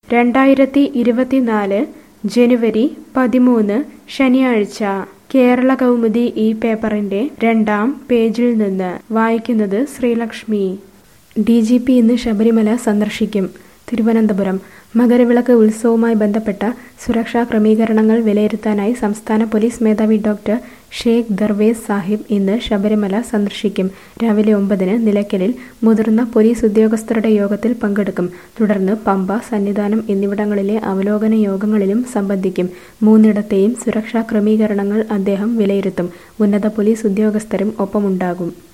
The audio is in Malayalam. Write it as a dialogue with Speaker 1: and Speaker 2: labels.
Speaker 1: രണ്ടായിരത്തി ഇരുപത്തിനാല് ജനുവരി പതിമൂന്ന് ശനിയാഴ്ച കേരള കൗമുദി ഈ പേപ്പറിന്റെ രണ്ടാം പേജിൽ നിന്ന് വായിക്കുന്നത് ശ്രീലക്ഷ്മി ഡി ജി പി ഇന്ന് ശബരിമല സന്ദർശിക്കും തിരുവനന്തപുരം മകരവിളക്ക് ഉത്സവവുമായി ബന്ധപ്പെട്ട സുരക്ഷാ ക്രമീകരണങ്ങൾ വിലയിരുത്താനായി സംസ്ഥാന പോലീസ് മേധാവി ഡോക്ടർ ഷേഖ് ദർവേസ് സാഹിബ് ഇന്ന് ശബരിമല സന്ദർശിക്കും രാവിലെ ഒമ്പതിന് നിലയ്ക്കലിൽ മുതിർന്ന പോലീസ് ഉദ്യോഗസ്ഥരുടെ യോഗത്തിൽ പങ്കെടുക്കും തുടർന്ന് പമ്പ സന്നിധാനം എന്നിവിടങ്ങളിലെ അവലോകന യോഗങ്ങളിലും സംബന്ധിക്കും മൂന്നിടത്തെയും സുരക്ഷാ ക്രമീകരണങ്ങൾ അദ്ദേഹം വിലയിരുത്തും ഉന്നത പോലീസ് ഉദ്യോഗസ്ഥരും ഒപ്പമുണ്ടാകും